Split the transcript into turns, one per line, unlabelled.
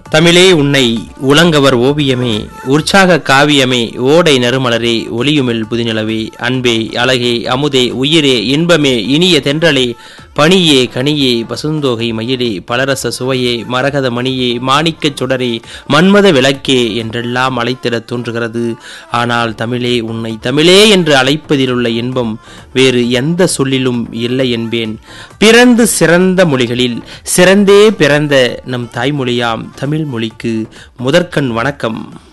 தமிழே உன்னை உலங்கவர் ஓவியமே உற்சாக காவியமே ஓடை நறுமலரே ஒளியுமில் புதிநிலவே அன்பே அழகே அமுதே உயிரே இன்பமே இனிய தென்றலே பனியே கனியே பசுந்தோகை மயிலே பலரச சுவையே மரகத மணியே மாணிக்கச் சுடரே மன்மத விளக்கே என்றெல்லாம் அழைத்திடத் தோன்றுகிறது ஆனால் தமிழே உன்னை தமிழே என்று அழைப்பதிலுள்ள இன்பம் வேறு எந்த சொல்லிலும் இல்லை என்பேன் பிறந்து சிறந்த மொழிகளில் சிறந்தே பிறந்த நம் தாய்மொழியாம் தமிழ் மொழிக்கு முதற்கண் வணக்கம்